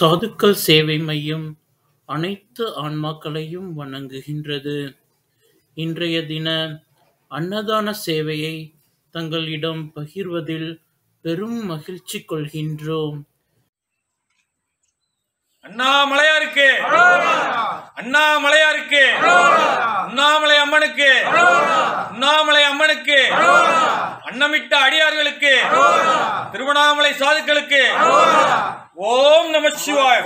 சாதுக்கள் சேவை மையம் அனைத்து ஆன்மாக்களையும் வணங்குகின்றது. இன்றைய தின அன்னதான சேவையை தங்களிடம் பகிர்வதில் பெரும் மகிழ்ச்சி கொள்கின்றோம். அண்ணாமலையாருக்கு அண்ணாமலையாருக்கு உண்ணாமலை அம்மனுக்கு உண்ணாமலை அம்மனுக்கு அன்னமிட்ட அடியார்களுக்கு திருவண்ணாமலை சாதுக்களுக்கு ஓம் நம சிவாய்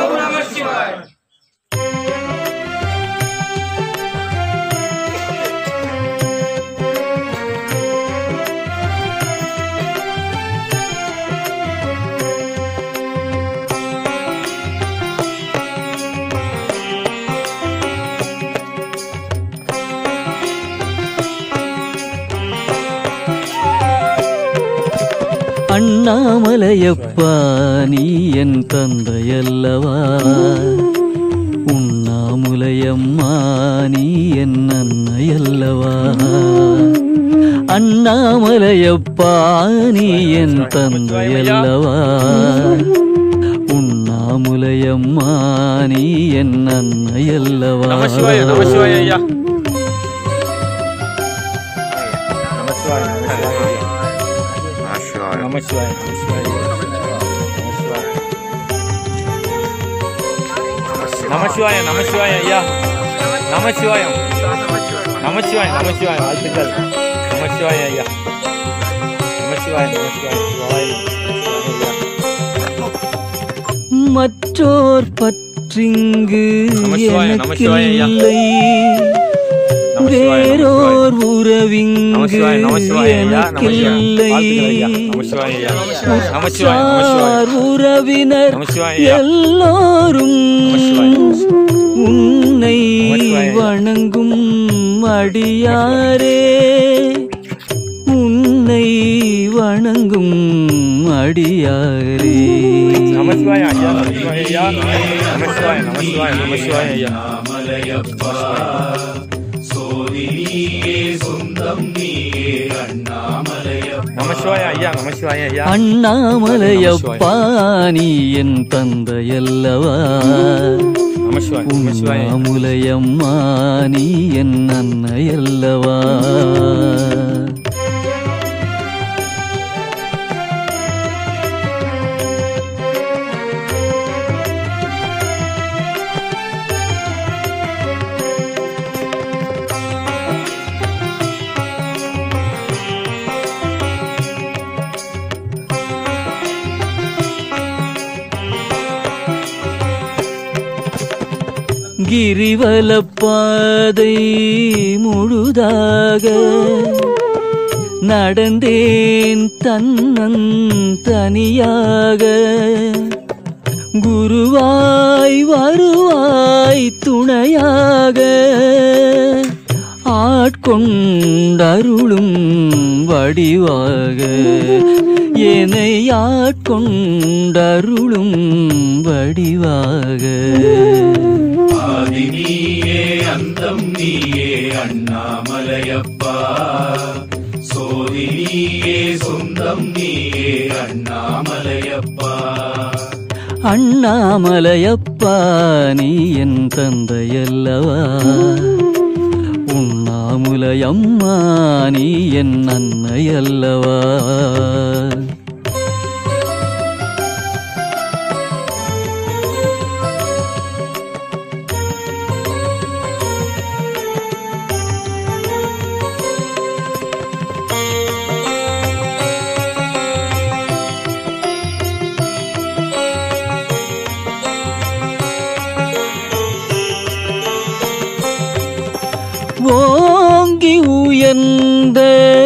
அண்ணாமலையப்பா நீ என் தந்தையல்லவா உண்ணாமுலையம்மா நீ என் அன்னையல்லவா அண்ணாமலையப்பா நீ என் தந்தையல்லவா உண்ணாமுலையம்மா நீ என் அன்னையல்லவா நம சிவாய நம சிவாய ஐயா நம சிவாய நம சிவாய நம சிவாய நம சிவாய நம சிவாய ஐயா நம சிவாயம் நம சிவாய நம சிவாய வாழ்த்துக்கள் நம சிவாய ஐயா நம சிவாய நம சிவாய சிவாய மற்றோர் பற்றிங்கு நமசிவாய, நமசிவாய ஐயா. எனக்கில்லை நமசிவாய, வேறோர் நம உறவிங்கு சிவாய நம சிவாய ஐயா நம சிவாய எனக்கில்லை வாழ்த்துக்கள் ஐயா நம சிவாய ஐயா நம சிவாய நம சிவாய சார் உறவினர் நம சிவாய ஐயா எல்லோரும் நம சிவாய நம சிவாய உன்னை நமசிவாய ஐயா. வணங்கும் அடியாரே உன்னை வணங்கும் அடியாரே நம சிவாய ஐயா நம சிவாய ஐயா நம சிவாய நம சிவாய நம சிவாய ஐயா நம சிவாய ஐயா நம சிவாய ஐயா அண்ணாமலையப்பா நீ என் தந்தையல்லவா நம சிவாய நம சிவாய உண்ணாமுலையம்மா நீ என் அன்னையல்லவா கிரிவலப்பாதை முழுதாக நடந்தேன் தன்னன் தனியாக குருவாய் வருவாய் துணையாக ஆட்கொண்டருளும் வடிவாக என்னை ஆட்கொண்டருளும் வடிவாக ஆதி நீயே அந்தம் நீயே அண்ணாமலையப்பா சோதி நீயே சொந்தம் நீயே அண்ணாமலையப்பா அண்ணாமலையப்பா நீ என் தந்தையல்லவா உண்ணாமுலையம்மா நீ என் அன்னையல்லவா ஓங்கி உயர்ந்த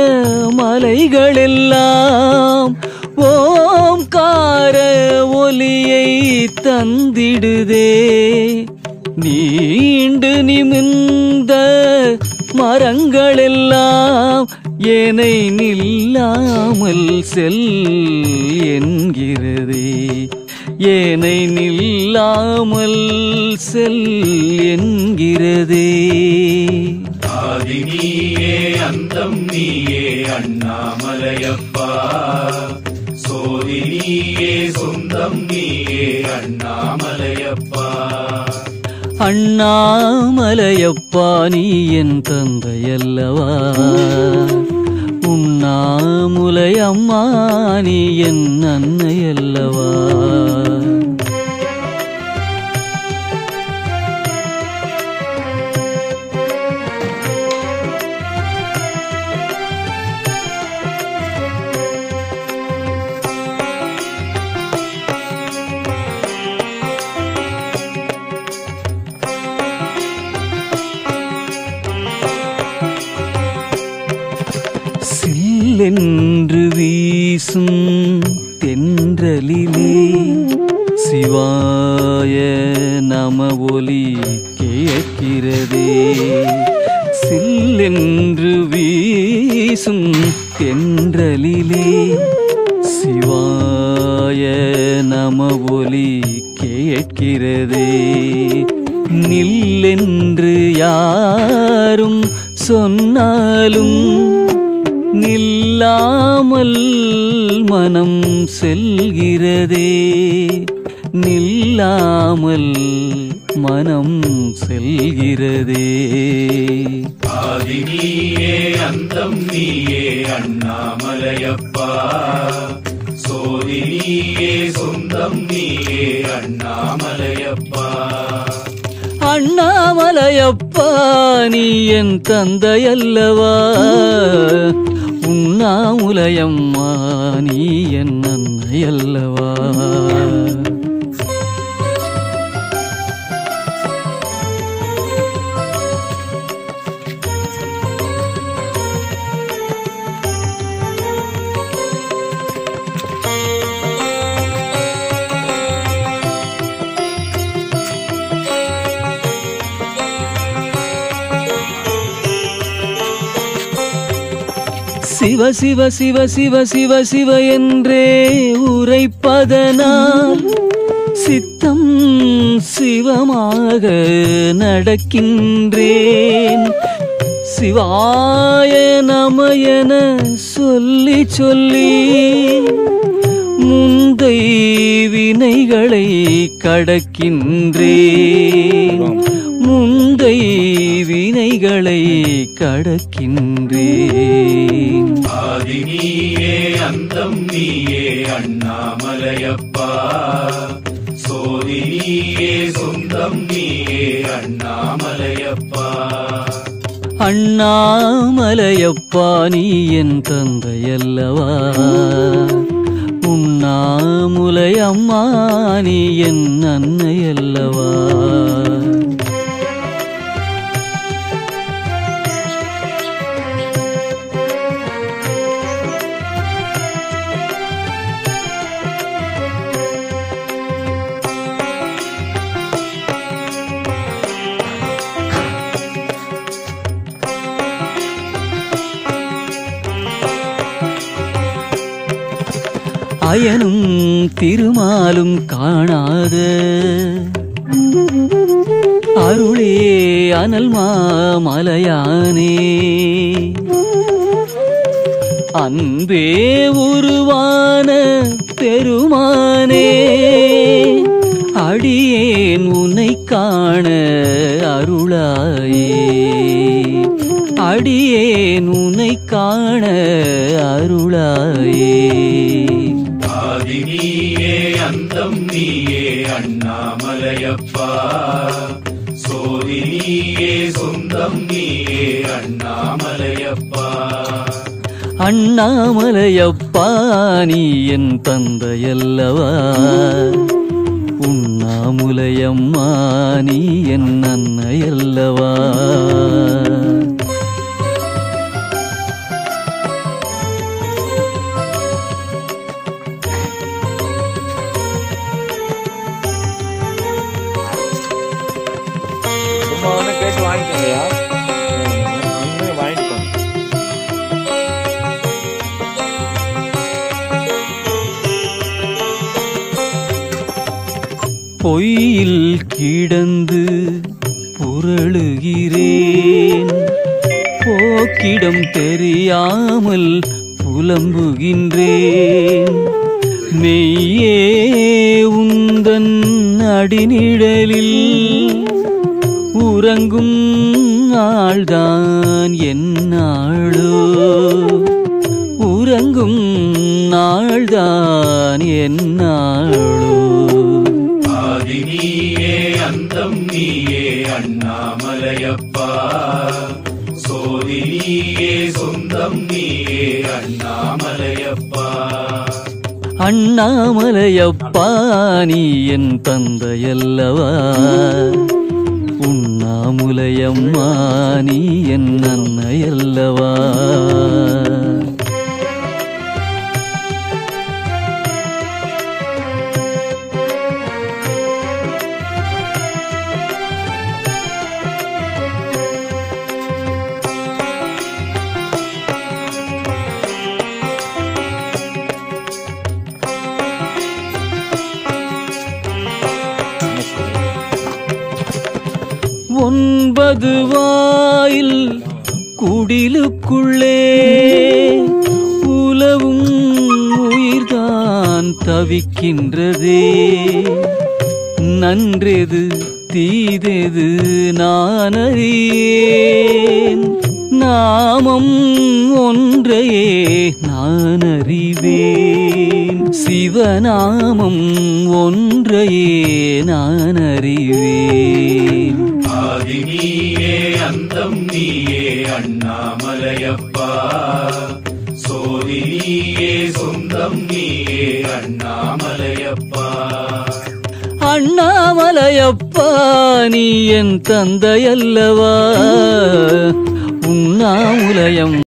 மலைகளெல்லாம் ஓம்கார ஒலியை தந்திடுதே நீண்டு நிமிர்ந்த மரங்களெல்லாம் ஏனை நில்லாமல் செல் என்கிறதே ஏனை நில்லாமல் செல் என்கிறதே ஆதி நீயே அந்தம் நீயே அண்ணாமலையப்பா சோதி நீயே சொந்த சொந்தம் நீயே அண்ணாமலையப்பா அண்ணாமலையப்பா நீ என் தந்தையல்லவா உண்ணாமுலை அம்மா நீ என் அன்னையல்லவா சில்லென்று வீசும் தென்றலிலே சிவாய நம ஒலி கேட்கிறதே சில்லென்று வீசும் தென்றலிலே சிவாய நம ஒலி கேட்கிறதே நில்லென்று யாரும் சொன்னாலும் நில்லாமல் மனம் செல்கிறதே நில்லாமல் மனம் செல்கிறதே ஆதி நீயே அந்தம் நீயே அண்ணாமலையப்பா சோதி நீயே சொந்தம் நீயே அண்ணாமலையப்பா அண்ணாமலையப்பா நீ என் தந்தையல்லவா உண்ணாமுலையம்மா நீ என் அன்னையல்லவா சிவ சிவ சிவ சிவ சிவ சிவ என்றே உரைப்பதனால் சித்தம் சிவமாக நடக்கின்றேன் சிவாய நமயன சொல்லி சொல்லி முந்தை வினைகளை கடக்கின்றேன் முந்தை வினைகளை கடக்கின்றேன் ஆதி நீயே அந்தம் நீயே அண்ணாமலையப்பா சோதி நீயே சொந்தம் நீயே அண்ணாமலையப்பா அண்ணாமலையப்பா நீ என் தந்தையல்லவா உண்ணாமுலை அம்மா நீ என் அன்னையல்லவா அயனும் திருமாலும் காணாத அருளே அனல் மாமலையானே அன்பே உருவான பெருமானே அடியேன் உன்னை காண அருளாயே அடியேன் உன்னை காண அருளாயே ஆதி நீயே அந்தம் நீயே அண்ணாமலையப்பா சோதி நீயே சொந்தம் நீயே அண்ணாமலையப்பா அண்ணாமலையப்பா நீ என் தந்தையல்லவா உண்ணாமுலையம்மா நீ என் அன்னையல்லவா சும்மா ஒன்று கேட்டு வாங்கிக்கோங்கய்யா ஒன்று வாங்கிட்டு போங்க பொய்யில் கிடந்து புரளுகிறேன் போக்கிடம் தெரியாமல் புலம்புகின்றேன் மெய்யே உந்தன் அடிநிழலில் உறங்கும் நாள்தான் என்னாளோ உறங்கும் நாள்தான் என்னாளோ ஆதி நீயே அந்தம் நீயே அண்ணாமலையப்பா சோதி நீயே சொந்தம் நீயே அண்ணாமலையப்பா அண்ணாமலையப்பா நீ என் தந்தையல்லவா உண்ணாமுலையம்மா நீ என் அன்னையல்லவா ஒன்பது வாயில் குடிலுக்குள்ளே உலவும் உயிர்தான் தவிக்கின்றதே நன்றெது தீதெது நான் அறியேன் நாமம் ஒன்றையே நான் அறிவேன் சிவநாமம் ஒன்றையே நான் அறிவேன் ஆதி நீயே அந்தம் நீயே அண்ணாமலையப்பா சோதி நீயே சொந்தம் நீயே அண்ணாமலையப்பா அண்ணாமலையப்பா நீ என் தந்தையல்லவா உண்ணாமுலையம்